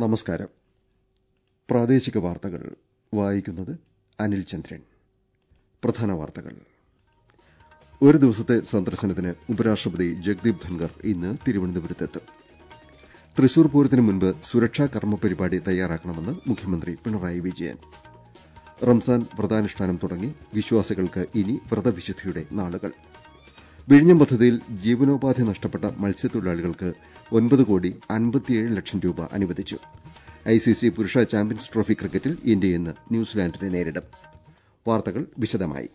നമസ്കാരം പ്രാദേശിക വാർത്തകൾ വായിക്കുന്നത് അനിൽ ചന്ദ്രൻ പ്രധാന വാർത്തകൾ ഒരു ദിവസത്തെ സന്ദർശനത്തിന് ഉപരാഷ്ട്രപതി ജഗ്ദീപ് ധൻകർ ഇന്ന് തിരുവനന്തപുരത്തെത്തും തൃശൂർ പൂരത്തിന് മുൻപ് സുരക്ഷാ കർമ്മ പരിപാടി തയ്യാറാക്കണമെന്ന് മുഖ്യമന്ത്രി പിണറായി വിജയൻ റംസാൻ വ്രതാനുഷ്ഠാനം തുടങ്ങി വിശ്വാസികൾക്ക് ഇനി വ്രതവിശുദ്ധിയുടെ നാളുകൾ വിഴിഞ്ഞം പദ്ധതിയിൽ ജീവനോപാധി നഷ്ടപ്പെട്ട മത്സ്യത്തൊഴിലാളികൾക്ക് ഒൻപത് കോടി അൻപത്തിയേഴ് ലക്ഷം രൂപ അനുവദിച്ചു ഐസിസി പുരുഷ ചാമ്പ്യൻസ് ട്രോഫി ക്രിക്കറ്റിൽ ഇന്ത്യ ഇന്ന് ന്യൂസിലാൻഡിനെ നേരിടും വാർത്തകൾ വിശദമായി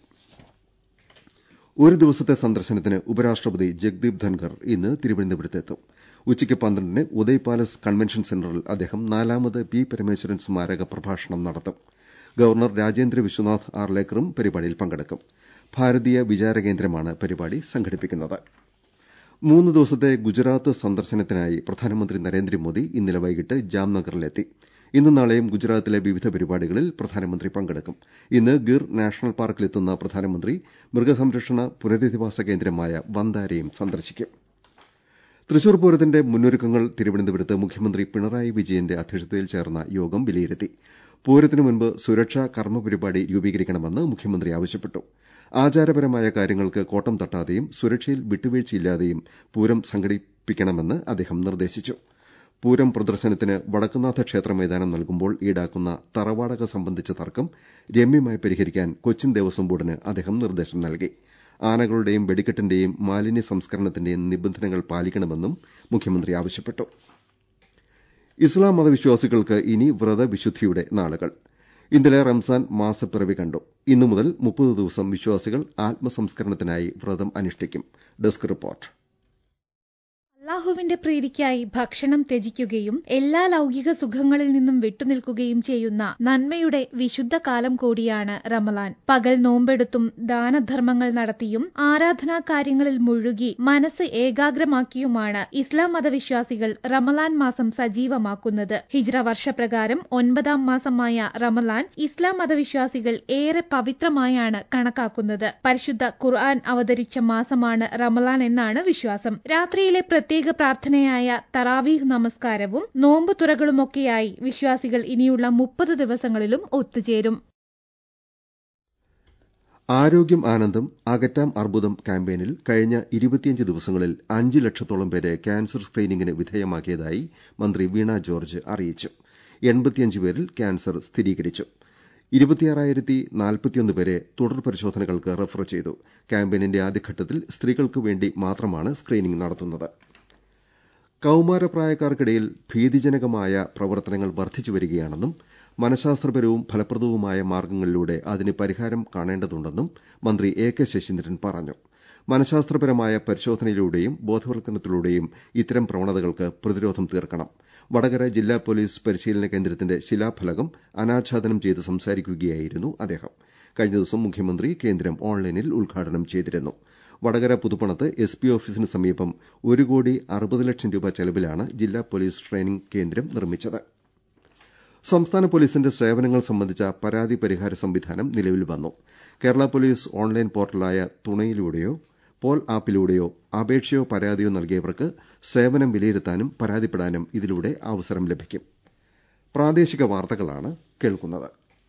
ഒരു ദിവസത്തെ സന്ദർശനത്തിന് ഉപരാഷ്ട്രപതി ജഗ്ദീപ് ധൻകർ ഇന്ന് തിരുവനന്തപുരത്തെത്തും ഉച്ചയ്ക്ക് പന്ത്രണ്ടിന് ഉദയ് പാലസ് കൺവെൻഷൻ സെന്ററിൽ അദ്ദേഹം നാലാമത് പി പരമേശ്വരൻ സ്മാരക പ്രഭാഷണം നടത്തും ഗവർണർ രാജേന്ദ്ര വിശ്വനാഥ് ആർലേക്കറും പരിപാടിയിൽ പങ്കെടുക്കും ഭാരതീയ വിചാര കേന്ദ്രമാണ് പരിപാടി സംഘടിപ്പിക്കുന്നത് മൂന്ന് ദിവസത്തെ ഗുജറാത്ത് സന്ദർശനത്തിനായി പ്രധാനമന്ത്രി നരേന്ദ്രമോദി ഇന്നലെ വൈകിട്ട് ജാംനഗറിലെത്തി ഇന്നും നാളെയും ഗുജറാത്തിലെ വിവിധ പരിപാടികളിൽ പ്രധാനമന്ത്രി പങ്കെടുക്കും ഇന്ന് ഗിർ നാഷണൽ പാർക്കിലെത്തുന്ന പ്രധാനമന്ത്രി മൃഗസംരക്ഷണ പുനരധിവാസ കേന്ദ്രമായ വന്താരയും സന്ദർശിക്കും തൃശൂർ പൂരത്തിന്റെ മുന്നൊരുക്കങ്ങൾ തിരുവനന്തപുരത്ത് മുഖ്യമന്ത്രി പിണറായി വിജയന്റെ അധ്യക്ഷതയിൽ ചേർന്ന യോഗം വിലയിരുത്തി പൂരത്തിനു മുൻപ് സുരക്ഷാ കർമ്മ പരിപാടി രൂപീകരിക്കണമെന്ന് മുഖ്യമന്ത്രി ആവശ്യപ്പെട്ടു ആചാരപരമായ കാര്യങ്ങൾക്ക് കോട്ടം തട്ടാതെയും സുരക്ഷയിൽ വിട്ടുവീഴ്ചയില്ലാതെയും പൂരം സംഘടിപ്പിക്കണമെന്ന് അദ്ദേഹം നിർദ്ദേശിച്ചു പൂരം പ്രദർശനത്തിന് വടക്കുന്നാഥ ക്ഷേത്ര മൈതാനം നൽകുമ്പോൾ ഈടാക്കുന്ന തറവാടക സംബന്ധിച്ച തർക്കം രമ്യമായി പരിഹരിക്കാൻ കൊച്ചിൻ ദേവസ്വം ബോർഡിന് അദ്ദേഹം നിർദ്ദേശം നൽകി ആനകളുടെയും വെടിക്കെട്ടിന്റെയും മാലിന്യ സംസ്കരണത്തിന്റെയും നിബന്ധനകൾ പാലിക്കണമെന്നും മുഖ്യമന്ത്രി ആവശ്യപ്പെട്ടു ഇസ്ലാം മതവിശ്വാസികൾക്ക് ഇനി വ്രതവിശുദ്ധിയുടെ നാളുകൾ ഇന്നലെ റംസാൻ മാസപ്പിറവി കണ്ടു ഇന്നു മുതൽ മുപ്പത് ദിവസം വിശ്വാസികൾ ആത്മസംസ്കരണത്തിനായി വ്രതം അനുഷ്ഠിക്കും ഡെസ്ക് റിപ്പോർട്ട് അള്ളാഹുവിന്റെ പ്രീതിക്കായി ഭക്ഷണം ത്യജിക്കുകയും എല്ലാ ലൗകിക സുഖങ്ങളിൽ നിന്നും വിട്ടുനിൽക്കുകയും ചെയ്യുന്ന നന്മയുടെ വിശുദ്ധ കാലം കൂടിയാണ് റമലാൻ പകൽ നോമ്പെടുത്തും ദാനധർമ്മങ്ങൾ നടത്തിയും ആരാധനാ കാര്യങ്ങളിൽ മുഴുകി മനസ്സ് ഏകാഗ്രമാക്കിയുമാണ് ഇസ്ലാം മതവിശ്വാസികൾ റമലാൻ മാസം സജീവമാക്കുന്നത് ഹിജ്ര വർഷപ്രകാരം ഒൻപതാം മാസമായ റമലാൻ ഇസ്ലാം മതവിശ്വാസികൾ ഏറെ പവിത്രമായാണ് കണക്കാക്കുന്നത് പരിശുദ്ധ ഖുർആൻ അവതരിച്ച മാസമാണ് റമലാൻ എന്നാണ് വിശ്വാസം രാത്രിയിലെ പ്രത്യേക പ്രാർത്ഥനയായ തറാവീഹ് നമസ്കാരവും നോമ്പ് തുറകളുമൊക്കെയായി വിശ്വാസികൾ ഇനിയുള്ള മുപ്പത് ദിവസങ്ങളിലും ഒത്തുചേരും ആരോഗ്യം ആനന്ദം അകറ്റാം അർബുദം ക്യാമ്പയിനിൽ കഴിഞ്ഞ ഇരുപത്തിയഞ്ച് ദിവസങ്ങളിൽ അഞ്ച് ലക്ഷത്തോളം പേരെ ക്യാൻസർ സ്ക്രീനിംഗിന് വിധേയമാക്കിയതായി മന്ത്രി വീണ ജോർജ് അറിയിച്ചു എൺപത്തിയഞ്ച് പേരിൽ ക്യാൻസർ സ്ഥിരീകരിച്ചു ഇരുപത്തിയാറായിരത്തി നാൽപ്പത്തിയൊന്ന് പേരെ തുടർ പരിശോധനകൾക്ക് റഫർ ചെയ്തു ക്യാമ്പയിനിന്റെ ആദ്യഘട്ടത്തിൽ സ്ത്രീകൾക്ക് വേണ്ടി മാത്രമാണ് സ്ക്രീനിംഗ് നടത്തുന്നത് കൌമാരപ്രായക്കാർക്കിടയിൽ ഭീതിജനകമായ പ്രവർത്തനങ്ങൾ വർദ്ധിച്ചുവരികയാണെന്നും മനഃശാസ്ത്രപരവും ഫലപ്രദവുമായ മാർഗ്ഗങ്ങളിലൂടെ അതിന് പരിഹാരം കാണേണ്ടതുണ്ടെന്നും മന്ത്രി എ കെ ശശീന്ദ്രൻ പറഞ്ഞു മനഃശാസ്ത്രപരമായ പരിശോധനയിലൂടെയും ബോധവൽക്കരണത്തിലൂടെയും ഇത്തരം പ്രവണതകൾക്ക് പ്രതിരോധം തീർക്കണം വടകര ജില്ലാ പോലീസ് പരിശീലന കേന്ദ്രത്തിന്റെ ശിലാഫലകം അനാച്ഛാദനം ചെയ്ത് സംസാരിക്കുകയായിരുന്നു അദ്ദേഹം കഴിഞ്ഞ ദിവസം മുഖ്യമന്ത്രി കേന്ദ്രം ഓൺലൈനിൽ ഉദ്ഘാടനം ചെയ്തിരുന്നു വടകര പുതുപ്പണത്ത് എസ് പി ഓഫീസിന് സമീപം ഒരു കോടി അറുപത് ലക്ഷം രൂപ ചെലവിലാണ് ജില്ലാ പോലീസ് ട്രെയിനിംഗ് കേന്ദ്രം നിർമ്മിച്ചത് സംസ്ഥാന പോലീസിന്റെ സേവനങ്ങൾ സംബന്ധിച്ച പരാതി പരിഹാര സംവിധാനം നിലവിൽ വന്നു കേരള പോലീസ് ഓൺലൈൻ പോർട്ടലായ തുണയിലൂടെയോ പോൽ ആപ്പിലൂടെയോ അപേക്ഷയോ പരാതിയോ നൽകിയവർക്ക് സേവനം വിലയിരുത്താനും പരാതിപ്പെടാനും ഇതിലൂടെ അവസരം ലഭിക്കും പ്രാദേശിക വാർത്തകളാണ് കേൾക്കുന്നത്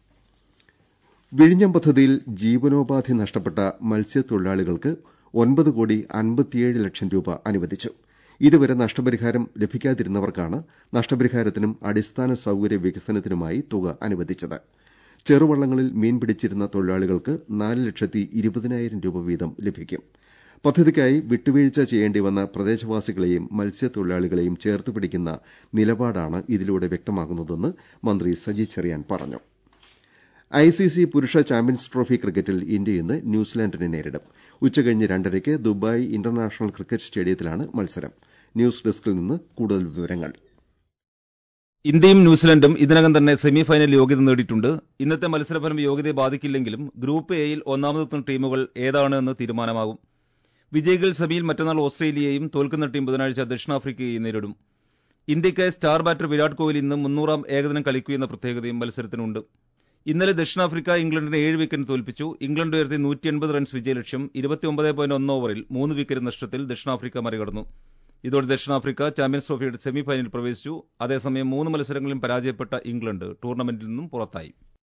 വിഴിഞ്ഞം പദ്ധതിയിൽ ജീവനോപാധി നഷ്ടപ്പെട്ട മത്സ്യത്തൊഴിലാളികൾക്ക് ഒൻപത് കോടി അൻപത്തിയേഴ് ലക്ഷം രൂപ അനുവദിച്ചു ഇതുവരെ നഷ്ടപരിഹാരം ലഭിക്കാതിരുന്നവർക്കാണ് നഷ്ടപരിഹാരത്തിനും അടിസ്ഥാന സൌകര്യ വികസനത്തിനുമായി തുക അനുവദിച്ചത് ചെറുവള്ളങ്ങളിൽ മീൻ പിടിച്ചിരുന്ന തൊഴിലാളികൾക്ക് നാല് ലക്ഷത്തി ഇരുപതിനായിരം രൂപ വീതം ലഭിക്കും പദ്ധതിക്കായി വിട്ടുവീഴ്ച ചെയ്യേണ്ടി വന്ന പ്രദേശവാസികളെയും മത്സ്യത്തൊഴിലാളികളെയും ചേർത്തുപിടിക്കുന്ന നിലപാടാണ് ഇതിലൂടെ വ്യക്തമാകുന്നതെന്ന് മന്ത്രി സജി ചെറിയാൻ പറഞ്ഞു ഐസിസി പുരുഷ ചാമ്പ്യൻസ് ട്രോഫി ക്രിക്കറ്റിൽ ഇന്ത്യ ഇന്ന് ന്യൂസിലാൻഡിനെ നേരിടും ഉച്ചകഴിഞ്ഞ് രണ്ടരയ്ക്ക് ദുബായ് ഇന്റർനാഷണൽ ക്രിക്കറ്റ് സ്റ്റേഡിയത്തിലാണ് മത്സരം ന്യൂസ് ഡെസ്കിൽ നിന്ന് കൂടുതൽ വിവരങ്ങൾ ഇന്ത്യയും ന്യൂസിലൻഡും ഇതിനകം തന്നെ സെമി ഫൈനൽ യോഗ്യത നേടിയിട്ടുണ്ട് ഇന്നത്തെ മത്സരഫലം യോഗ്യതയെ ബാധിക്കില്ലെങ്കിലും ഗ്രൂപ്പ് എയിൽ ഒന്നാമതെത്തുന്ന ടീമുകൾ ഏതാണ് എന്ന് തീരുമാനമാകും വിജയികൾ സെമിയിൽ മറ്റന്നാൾ ഓസ്ട്രേലിയയെയും തോൽക്കുന്ന ടീം ബുധനാഴ്ച ദക്ഷിണാഫ്രിക്കയെയും നേരിടും ഇന്ത്യയ്ക്കായി സ്റ്റാർ ബാറ്റർ വിരാട് കോഹ്ലി ഇന്ന് മുന്നൂറാം ഏകദിനം കളിക്കുകയെന്ന പ്രത്യേകതയും മത്സരത്തിനുണ്ട് ഇന്നലെ ദക്ഷിണാഫ്രിക്ക ഇംഗ്ലണ്ടിനെ ഏഴ് വിക്കറ്റിന് തോൽപ്പിച്ചു ഇംഗ്ലണ്ട് ഉയർത്തി നൂറ്റി എൺപത് റൺസ് വിജയലക്ഷ്യം ഇരുപത്തിയൊമ്പത് പോയിന്റ് ഒന്ന് ഓവറിൽ മൂന്ന് വിക്കറ്റ് നഷ്ടത്തിൽ ദക്ഷിണാഫ്രിക്ക മറികടന്നു ഇതോടെ ദക്ഷിണാഫ്രിക്ക ചാമ്പ്യൻസ് ട്രോഫിയുടെ സെമി ഫൈനലിൽ പ്രവേശിച്ചു അതേസമയം മൂന്ന് മത്സരങ്ങളിലും പരാജയപ്പെട്ട ഇംഗ്ലണ്ട് ടൂർണമെന്റിൽ നിന്നും പുറത്തായി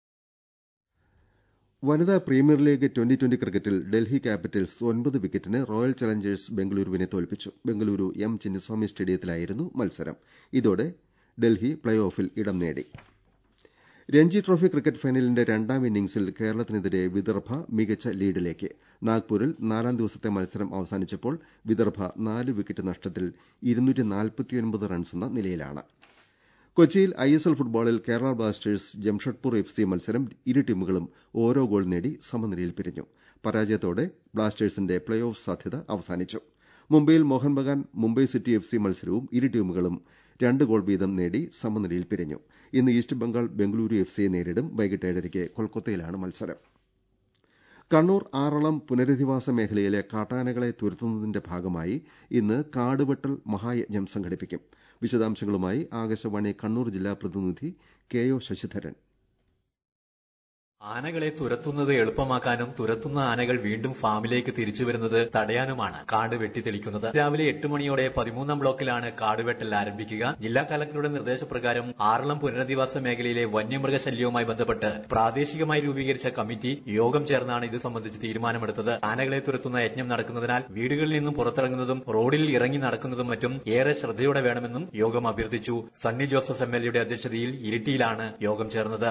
വനിതാ പ്രീമിയർ ലീഗ് ട്വന്റി ട്വന്റി ക്രിക്കറ്റിൽ ഡൽഹി ക്യാപിറ്റൽസ് ഒൻപത് വിക്കറ്റിന് റോയൽ ചലഞ്ചേഴ്സ് ബംഗളൂരുവിനെ തോൽപ്പിച്ചു ബംഗളൂരു എം ചിന്നസ്വാമി സ്റ്റേഡിയത്തിലായിരുന്നു മത്സരം ഇതോടെ ഡൽഹി പ്ലേ ഓഫിൽ ഇടം നേടി രഞ്ജി ട്രോഫി ക്രിക്കറ്റ് ഫൈനലിന്റെ രണ്ടാം ഇന്നിംഗ്സിൽ കേരളത്തിനെതിരെ വിദർഭ മികച്ച ലീഡിലേക്ക് നാഗ്പൂരിൽ നാലാം ദിവസത്തെ മത്സരം അവസാനിച്ചപ്പോൾ വിദർഭ നാല് വിക്കറ്റ് നഷ്ടത്തിൽ റൺസെന്ന നിലയിലാണ് കൊച്ചിയിൽ ഐഎസ്എൽ ഫുട്ബോളിൽ Kerala Blasters Jamshedpur F C മത്സരം ഇരു ടീമുകളും ഓരോ ഗോൾ നേടി സമനിലയിൽ പിരിഞ്ഞു പരാജയത്തോടെ ബ്ലാസ്റ്റേഴ്സിന്റെ പ്ലേ ഓഫ് സാധ്യത അവസാനിച്ചു മുംബൈയിൽ Mohan Bagan Mumbai City F C മത്സരവും ഇരു ടീമുകളും രണ്ട് ഗോൾ വീതം നേടി സമനിലയിൽ പിരിഞ്ഞു ഇന്ന് ഈസ്റ്റ് ബംഗാൾ ബംഗളൂരു എഫ് സിയെ നേരിടും വൈകിട്ട് ഏഴരയ്ക്ക് കൊൽക്കത്തയിലാണ് മത്സരം കണ്ണൂർ ആറളം പുനരധിവാസ മേഖലയിലെ കാട്ടാനകളെ തുരത്തുന്നതിന്റെ ഭാഗമായി ഇന്ന് കാടുവെട്ടൽ മഹായജ്ഞം സംഘടിപ്പിക്കും വിശദാംശങ്ങളുമായി ആകാശവാണി കണ്ണൂർ ജില്ലാ പ്രതിനിധി കെ ഒ ശശിധരൻ ആനകളെ തുരത്തുന്നത് എളുപ്പമാക്കാനും തുരത്തുന്ന ആനകൾ വീണ്ടും ഫാമിലേക്ക് തിരിച്ചു വരുന്നത് തടയാനുമാണ് കാട് വെട്ടിത്തെളിക്കുന്നത് രാവിലെ എട്ട് മണിയോടെ പതിമൂന്നാം ബ്ലോക്കിലാണ് കാടുവെട്ടൽ ആരംഭിക്കുക ജില്ലാ കലക്ടറുടെ നിർദ്ദേശപ്രകാരം ആറളം പുനരധിവാസ മേഖലയിലെ വന്യമൃഗശല്യവുമായി ബന്ധപ്പെട്ട് പ്രാദേശികമായി രൂപീകരിച്ച കമ്മിറ്റി യോഗം ചേർന്നാണ് ഇത് സംബന്ധിച്ച് തീരുമാനമെടുത്തത് ആനകളെ തുരത്തുന്ന യജ്ഞം നടക്കുന്നതിനാൽ വീടുകളിൽ നിന്നും പുറത്തിറങ്ങുന്നതും റോഡിൽ ഇറങ്ങി നടക്കുന്നതും മറ്റും ഏറെ ശ്രദ്ധയോടെ വേണമെന്നും യോഗം അഭ്യർത്ഥിച്ചു സണ്ണി ജോസഫ് എം എൽ എയുടെ അധ്യക്ഷതയിൽ ഇരിട്ടിയിലാണ് യോഗം ചേർന്നത്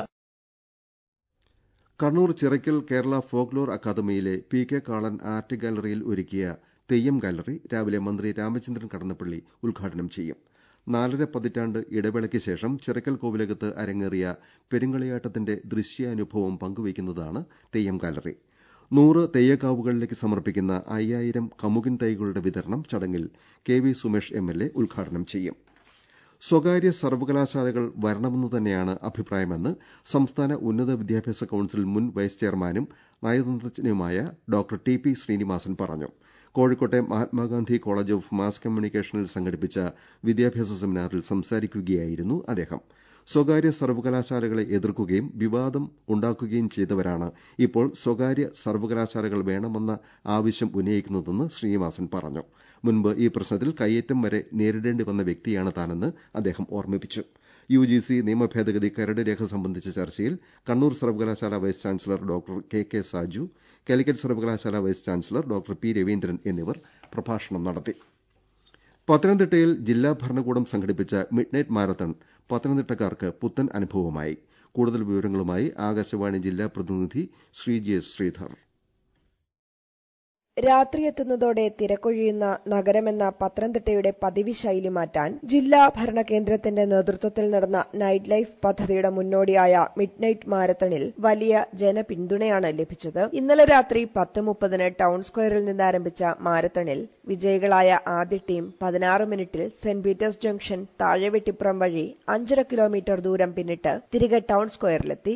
കണ്ണൂർ ചിറയ്ക്കൽ കേരള ഫോക്ലോർ അക്കാദമിയിലെ പി കെ കാളൻ ആർട്ട് ഗാലറിയിൽ ഒരുക്കിയ തെയ്യം ഗാലറി രാവിലെ മന്ത്രി രാമചന്ദ്രൻ കടന്നപ്പള്ളി ഉദ്ഘാടനം ചെയ്യും നാലര പതിറ്റാണ്ട് ഇടവേളയ്ക്ക് ശേഷം ചിറക്കൽ കോവിലകത്ത് അരങ്ങേറിയ പെരുങ്കളിയാട്ടത്തിന്റെ ദൃശ്യാനുഭവം പങ്കുവയ്ക്കുന്നതാണ് തെയ്യം ഗാലറി നൂറ് തെയ്യക്കാവുകളിലേക്ക് സമർപ്പിക്കുന്ന അയ്യായിരം കമുകിൻ തൈകളുടെ വിതരണം ചടങ്ങിൽ K V Sumesh M L A ഉദ്ഘാടനം ചെയ്യും സ്വകാര്യ സർവകലാശാലകൾ വരണമെന്ന് തന്നെയാണ് അഭിപ്രായമെന്ന് സംസ്ഥാന ഉന്നത വിദ്യാഭ്യാസ കൌൺസിൽ മുൻ വൈസ് ചെയർമാനും നയതന്ത്രജ്ഞനുമായ ഡോക്ടർ ടി പി ശ്രീനിവാസൻ പറഞ്ഞു കോഴിക്കോട്ടെ മഹാത്മാഗാന്ധി കോളേജ് ഓഫ് മാസ് കമ്മ്യൂണിക്കേഷനിൽ സംഘടിപ്പിച്ച വിദ്യാഭ്യാസ സെമിനാറിൽ സംസാരിക്കുകയായിരുന്നു അദ്ദേഹം സ്വകാര്യ സർവകലാശാലകളെ എതിർക്കുകയും വിവാദം ഉണ്ടാക്കുകയും ചെയ്തവരാണ് ഇപ്പോൾ സ്വകാര്യ സർവകലാശാലകൾ വേണമെന്ന ആവശ്യം ഉന്നയിക്കുന്നതെന്ന് ശ്രീനിവാസൻ പറഞ്ഞു മുൻപ് ഈ പ്രശ്നത്തിൽ കയ്യേറ്റം വരെ നേരിടേണ്ടി വന്ന വ്യക്തിയാണ് താനെന്ന് അദ്ദേഹം ഓർമ്മിപ്പിച്ചു യുജിസി നിയമ ഭേദഗതി കരട് രേഖ സംബന്ധിച്ച ചർച്ചയിൽ കണ്ണൂർ സർവകലാശാല vice chancellor doctor K K Saju Calicut സർവകലാശാല vice chancellor doctor P Raveendran എന്നിവർ പ്രഭാഷണം നടത്തി പത്തനംതിട്ടയിൽ ജില്ലാ ഭരണകൂടം സംഘടിപ്പിച്ച മിഡ് നൈറ്റ് മാരത്തൺ പത്തനംതിട്ടക്കാർക്ക് പുത്തൻ അനുഭവമായി കൂടുതൽ വിവരങ്ങളുമായി ആകാശവാണി ജില്ലാ പ്രതിനിധി ശ്രീജി എസ് ശ്രീധർ രാത്രി എത്തുന്നതോടെ തിരക്കൊഴിയുന്ന നഗരമെന്ന പത്തനംതിട്ടയുടെ പതിവ് ശൈലി മാറ്റാൻ ജില്ലാ ഭരണകേന്ദ്രത്തിന്റെ നേതൃത്വത്തിൽ നടന്ന നൈറ്റ് ലൈഫ് പദ്ധതിയുടെ മുന്നോടിയായ മിഡ് നൈറ്റ് മാരത്തണിൽ വലിയ ജനപിന്തുണയാണ് ലഭിച്ചത് ഇന്നലെ രാത്രി പത്ത് മുപ്പതിന് ടൌൺ സ്ക്വയറിൽ നിന്ന് ആരംഭിച്ച മാരത്തണിൽ വിജയികളായ ആദ്യ ടീം പതിനാറ് മിനിറ്റിൽ സെന്റ് പീറ്റേഴ്സ് ജംഗ്ഷൻ താഴെവെട്ടിപ്പുറം വഴി അഞ്ചര കിലോമീറ്റർ ദൂരം പിന്നിട്ട് തിരികെ ടൌൺ സ്ക്വയറിലെത്തി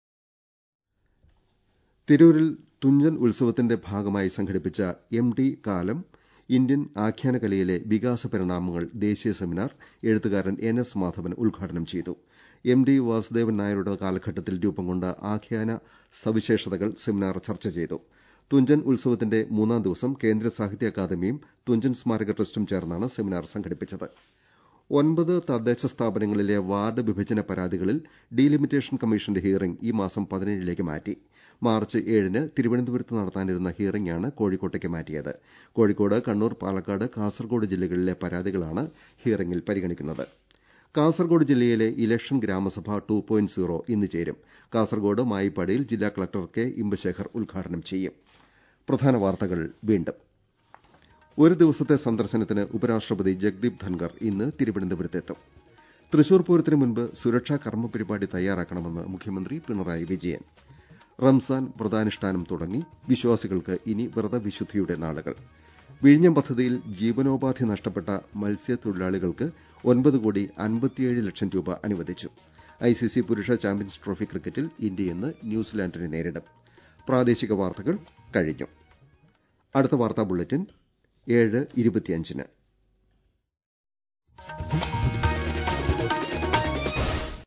തിരൂരിൽ തുഞ്ചൻ ഉത്സവത്തിന്റെ ഭാഗമായി സംഘടിപ്പിച്ച എം ടി കാലം ഇന്ത്യൻ ആഖ്യാനകലയിലെ വികാസ പരിണാമങ്ങൾ ദേശീയ സെമിനാർ എഴുത്തുകാരൻ എൻ എസ് മാധവൻ ഉദ്ഘാടനം ചെയ്തു എം ഡി വാസുദേവൻ നായരുടെ കാലഘട്ടത്തിൽ രൂപം കൊണ്ട ആഖ്യാന സവിശേഷതകൾ സെമിനാർ ചർച്ച ചെയ്തു തുഞ്ചൻ ഉത്സവത്തിന്റെ മൂന്നാം ദിവസം കേന്ദ്ര സാഹിത്യ അക്കാദമിയും തുഞ്ചൻ സ്മാരക ട്രസ്റ്റും ചേർന്നാണ് സെമിനാർ സംഘടിപ്പിച്ചത് ഒൻപത് തദ്ദേശ സ്ഥാപനങ്ങളിലെ വാർഡ് വിഭജന പരാതികളിൽ ഡീലിമിറ്റേഷൻ കമ്മീഷന്റെ ഹിയറിംഗ് ഈ മാസം പതിനേഴിലേക്ക് മാറ്റി മാർച്ച് ഏഴിന് തിരുവനന്തപുരത്ത് നടത്താനിരുന്ന ഹിയറിംഗാണ് കോഴിക്കോട്ടേക്ക് മാറ്റിയത് കോഴിക്കോട് കണ്ണൂർ പാലക്കാട് കാസർഗോഡ് ജില്ലകളിലെ പരാതികളാണ് ഹിയറിംഗിൽ പരിഗണിക്കുന്നത് കാസർഗോഡ് ജില്ലയിലെ ഇലക്ഷൻ ഗ്രാമസഭ ടു പോയിന്റ് സീറോ ഇന്ന് ചേരും കാസർഗോഡ് മായിപ്പാടിയിൽ ജില്ലാ കളക്ടർ കെ ഇമ്പശേഖർ ഉദ്ഘാടനം ചെയ്യും പ്രധാന വാർത്തകൾ വീണ്ടും ഒരു ദിവസത്തെ സന്ദർശനത്തിന് ഉപരാഷ്ട്രപതി ജഗ്ദീപ് ധൻകർ ഇന്ന് തിരുവനന്തപുരത്തെത്തും തൃശൂർ പൂരത്തിന് മുൻപ് സുരക്ഷാ കർമ്മ പരിപാടി തയ്യാറാക്കണമെന്ന് മുഖ്യമന്ത്രി പിണറായി വിജയൻ റംസാൻ വ്രതാനുഷ്ഠാനം തുടങ്ങി വിശ്വാസികൾക്ക് ഇനി വ്രതവിശുദ്ധിയുടെ നാളുകൾ വിഴിഞ്ഞം പദ്ധതിയിൽ ജീവനോപാധി നഷ്ടപ്പെട്ട മത്സ്യത്തൊഴിലാളികൾക്ക് ഒൻപത് കോടി അൻപത്തിയേഴ് ലക്ഷം രൂപ അനുവദിച്ചു ഐസിസി പുരുഷ ചാമ്പ്യൻസ് ട്രോഫി ക്രിക്കറ്റിൽ ഇന്ത്യ ഇന്ന് ന്യൂസിലാൻഡിനെ നേരിടും പ്രാദേശിക വാർത്തകൾ കഴിഞ്ഞു അടുത്ത വാർത്താ ബുള്ളറ്റിൻ ഏഴ് ഇരുപത്തിയഞ്ചിന്